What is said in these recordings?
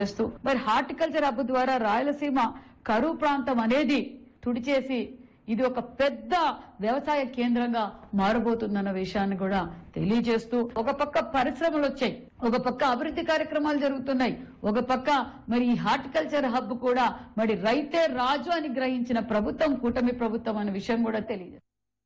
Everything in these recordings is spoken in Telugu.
చేస్తూ మరి హార్టికల్చర్ హబ్ ద్వారా రాయలసీమ కరువు ప్రాంతం అనేది తుడిచేసి ఇది ఒక పెద్ద వ్యవసాయ కేంద్రంగా మారబోతుందన్న విషయాన్ని కూడా తెలియజేస్తూ ఒక పక్క పరిశ్రమలు వచ్చాయి ఒక పక్క అభివృద్ధి కార్యక్రమాలు జరుగుతున్నాయి ఒక పక్క మరి ఈ హార్టికల్చర్ హబ్ కూడా మరి రైతే రాజు అని గ్రహించిన ప్రభుత్వం కూటమి ప్రభుత్వం అనే విషయం కూడా తెలియజేస్తుంది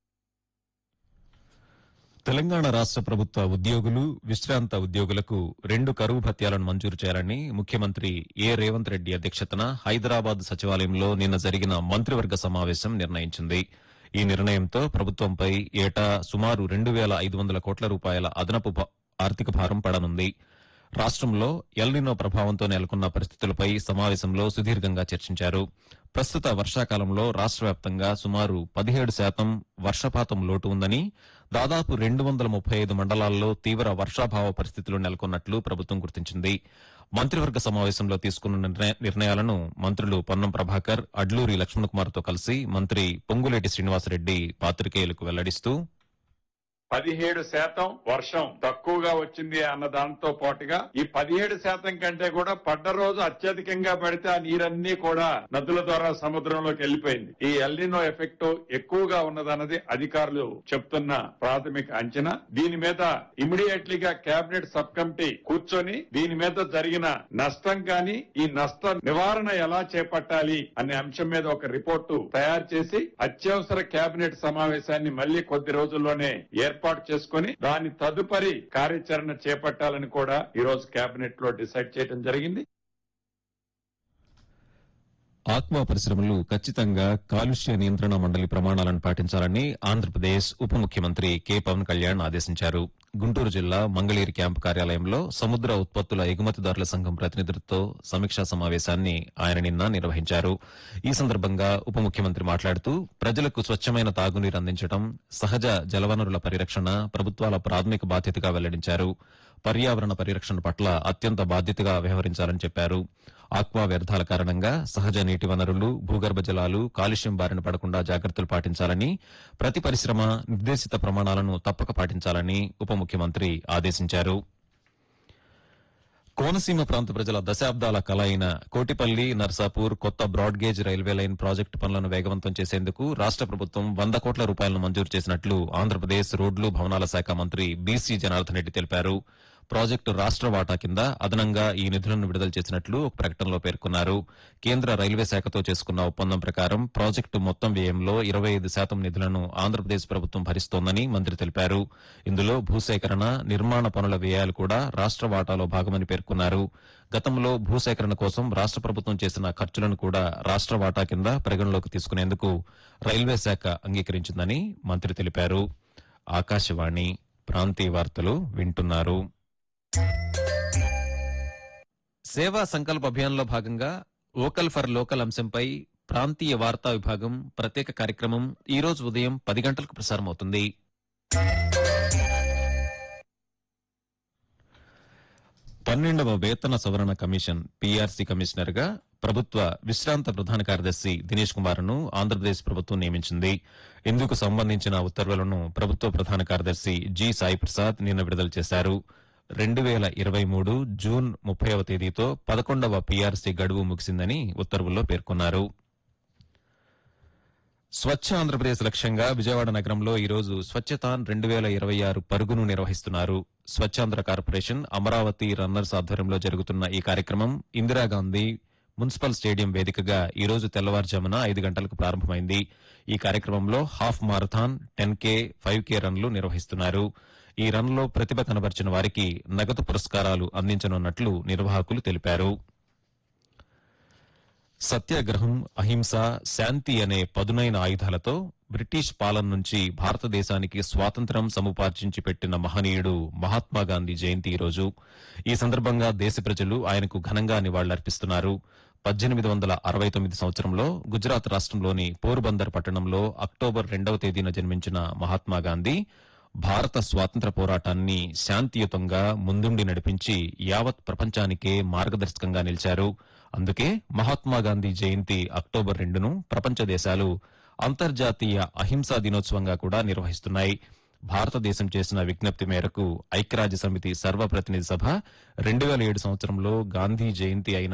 తెలంగాణ రాష్ట్ర ప్రభుత్వ ఉద్యోగులు విశ్రాంత ఉద్యోగులకు రెండు కరువు భత్యాలను మంజూరు చేయాలని ముఖ్యమంత్రి ఏ రేవంత్ రెడ్డి అధ్యక్షతన హైదరాబాద్ సచివాలయంలో నిన్న జరిగిన మంత్రివర్గ సమావేశం నిర్ణయించింది ఈ నిర్ణయంతో ప్రభుత్వంపై ఏటా సుమారు రెండు వేల ఐదు వందల కోట్ల రూపాయల అదనపు భా- ఆర్థిక భారం పడనుంది రాష్ట్రంలో ఎల్నినో ప్రభావంతో నెలకొన్న పరిస్థితులపై సమావేశంలో సుదీర్ఘంగా చర్చించారు ప్రస్తుత వర్షాకాలంలో రాష్ట్ర వ్యాప్తంగా సుమారు పదిహేడు శాతం వర్షపాతం లోటు ఉందని దాదాపు రెండు వందల ముప్పై ఐదు మండలాల్లో తీవ్ర వర్షాభావ పరిస్థితులు నెలకొన్నట్లు ప్రభుత్వం గుర్తించింది మంత్రివర్గ సమావేశంలో తీసుకున్న నిర్ణయ- నిర్ణయాలను మంత్రులు పొన్నం ప్రభాకర్ అడ్లూరి లక్ష్మణకుమార్తో కలిసి మంత్రి పొంగులేటి శ్రీనివాసరెడ్డి పాత్రికేయులకు వెల్లడిస్తూ పదిహేడు శాతం వర్షం తక్కువగా వచ్చింది అన్న దాంతో పాటుగా ఈ పదిహేడు శాతం కంటే కూడా పడ్డ రోజు అత్యధికంగా పడితే ఆ నీరన్నీ కూడా నదుల ద్వారా సముద్రంలోకి వెళ్లిపోయింది ఈ ఎల్నినో ఎఫెక్ట్ ఎక్కువగా ఉన్నదన్నది అధికారులు చెప్తున్న ప్రాథమిక అంచనా దీని మీద ఇమీడియట్లీ గా కేబినెట్ సబ్ కమిటీ కూర్చొని దీని మీద జరిగిన నష్టం కానీ ఈ నష్ట నివారణ ఎలా చేపట్టాలి అనే అంశం మీద ఒక రిపోర్టు తయారు చేసి అత్యవసర కేబినెట్ సమావేశాన్ని మళ్లీ కొద్ది రోజుల్లోనే ఏర్పాటు చేసుకుని దాని తదుపరి కార్యాచరణ చేపట్టాలని కూడా ఈ రోజు కేబినెట్ లో డిసైడ్ చేయడం జరిగింది ఆక్వా పరిశ్రమలు ఖచ్చితంగా కాలుష్య నియంత్రణ మండలి ప్రమాణాలను పాటించాలని ఆంధ్రప్రదేశ్ ఉప ముఖ్యమంత్రి కె పవన్ కళ్యాణ్ ఆదేశించారు గుంటూరు జిల్లా మంగళగిరి క్యాంపు కార్యాలయంలో సముద్ర ఉత్పత్తుల ఎగుమతిదారుల సంఘం ప్రతినిధులతో సమీక్షా సమావేశాన్ని ఆయన నిన్న నిర్వహించారు ఈ సందర్భంగా ఉప ముఖ్యమంత్రి మాట్లాడుతూ ప్రజలకు స్వచ్ఛమైన తాగునీరు అందించడం సహజ జలవనరుల పరిరక్షణ ప్రభుత్వాల ప్రాథమిక బాధ్యతగా వెల్లడించారు పర్యావరణ పరిరక్షణ పట్ల అత్యంత బాధ్యతగా వ్యవహరించాలని చెప్పారు ఆక్వా వ్యర్థాల కారణంగా సహజ నీటి వనరులు భూగర్భ జలాలు కాలుష్యం బారిన పడకుండా జాగ్రత్తలు పాటించాలని ప్రతి పరిశ్రమ నిర్దేశిత ప్రమాణాలను తప్పక పాటించాలని ఉప ముఖ్యమంత్రి ఆదేశించారు కోనసీమ ప్రాంత ప్రజల దశాబ్దాల కల అయిన కోటిపల్లి నర్సాపూర్ కొత్త broad gauge railway line project పనులను వేగవంతం చేసేందుకు రాష్ట ప్రభుత్వం వంద కోట్ల రూపాయలను మంజూరు చేసినట్లు ఆంధ్రప్రదేశ్ రోడ్లు భవనాల శాఖ మంత్రి బీసీ జనార్దన్ రెడ్డి తెలిపారు ప్రాజెక్టు రాష్ట్ర వాటా కింద అదనంగా ఈ నిధులను విడుదల చేసినట్లు ఒక ప్రకటనలో పేర్కొన్నారు కేంద్ర రైల్వే శాఖతో చేసుకున్న ఒప్పందం ప్రకారం ప్రాజెక్టు మొత్తం వ్యయంలో ఇరవై ఐదు శాతం నిధులను ఆంధ్రప్రదేశ్ ప్రభుత్వం భరిస్తోందని మంత్రి తెలిపారు ఇందులో భూసేకరణ నిర్మాణ పనుల వ్యయాలు కూడా రాష్ట్ర వాటాలో భాగమని పేర్కొన్నారు గతంలో భూసేకరణ కోసం రాష్ట్ర ప్రభుత్వం చేసిన ఖర్చులను కూడా రాష్ట్ర వాటా కింద పరిగణలోకి తీసుకునేందుకు రైల్వే శాఖ అంగీకరించిందని మంత్రి తెలిపారు ఆకాశవాణి ప్రాంతీయ వార్తలు వింటున్నారు సేవా సంకల్ప అభియాన్లో భాగంగా వోకల్ ఫర్ లోకల్ అంశంపై ప్రాంతీయ వార్తా విభాగం ప్రత్యేక కార్యక్రమం ఈ రోజు ఉదయం పది గంటలకు ప్రసారమవుతుంది పన్నెండవ వేతన సవరణ కమిషన్ పీఆర్సీ కమిషనర్ గా ప్రభుత్వ విశ్రాంత ప్రధాన కార్యదర్శి దినేష్ కుమార్ ను ఆంధ్రప్రదేశ్ ప్రభుత్వం నియమించింది ఇందుకు సంబంధించిన ఉత్తర్వులను ప్రభుత్వ ప్రధాన కార్యదర్శి జి సాయి ప్రసాద్ నిన్న విడుదల చేశారు రెండు వేల ఇరవై మూడు జూన్ ముప్పైవ తేదీతో పదకొండవ పీఆర్సీ గడువు ముగిసిందని ఉత్తర్వుల్లో పేర్కొన్నారు స్వచ్ఛ ఆంధ్రప్రదేశ్ లక్ష్యంగా విజయవాడ నగరంలో ఈ రోజు స్వచ్ఛతాన్ రెండు వేల ఇరవై ఆరు పరుగును నిర్వహిస్తున్నారు స్వచ్ఛాంధ్ర కార్పొరేషన్ అమరావతి రన్నర్స్ ఆధ్వర్యంలో జరుగుతున్న ఈ కార్యక్రమం ఇందిరాగాంధీ మున్సిపల్ స్టేడియం వేదికగా ఈ రోజు తెల్లవారుజామున ఐదు గంటలకు ప్రారంభమైంది ఈ కార్యక్రమంలో half marathon ten K five K రన్లు నిర్వహిస్తున్నారు ఈ రన్లో ప్రతిభ కనబర్చిన వారికి నగదు పురస్కారాలు అందించనున్నట్లు నిర్వాహకులు తెలిపారు సత్యాగ్రహం అహింస శాంతి అనే పదునైన ఆయుధాలతో బ్రిటిష్ పాలన నుంచి భారతదేశానికి స్వాతంత్ర్యం సముపార్జించి పెట్టిన మహనీయుడు మహాత్మాగాంధీ జయంతి ఈ రోజు ఈ సందర్భంగా దేశ ప్రజలు ఆయనకు ఘనంగా నివాళులర్పిస్తున్నారు పద్దెనిమిది వందల అరవై తొమ్మిది సంవత్సరంలో గుజరాత్ రాష్ట్రంలోని పోర్బందర్ పట్టణంలో అక్టోబర్ రెండవ తేదీన జన్మించిన మహాత్మాగాంధీ భారత స్వాతంత్ర పోరాటాన్ని శాంతియుతంగా ముందుండి నడిపించి యావత్ ప్రపంచానికే మార్గదర్శకంగా నిలిచారు అందుకే మహాత్మాగాంధీ జయంతి అక్టోబర్ రెండును ప్రపంచ దేశాలు అంతర్జాతీయ అహింసా దినోత్సవంగా కూడా నిర్వహిస్తున్నాయి భారతదేశం చేసిన విజ్ఞప్తి మేరకు ఐక్యరాజ్య సమితి సర్వప్రతినిధి సభ రెండు వేల ఏడు సంవత్సరంలో గాంధీ జయంతి అయిన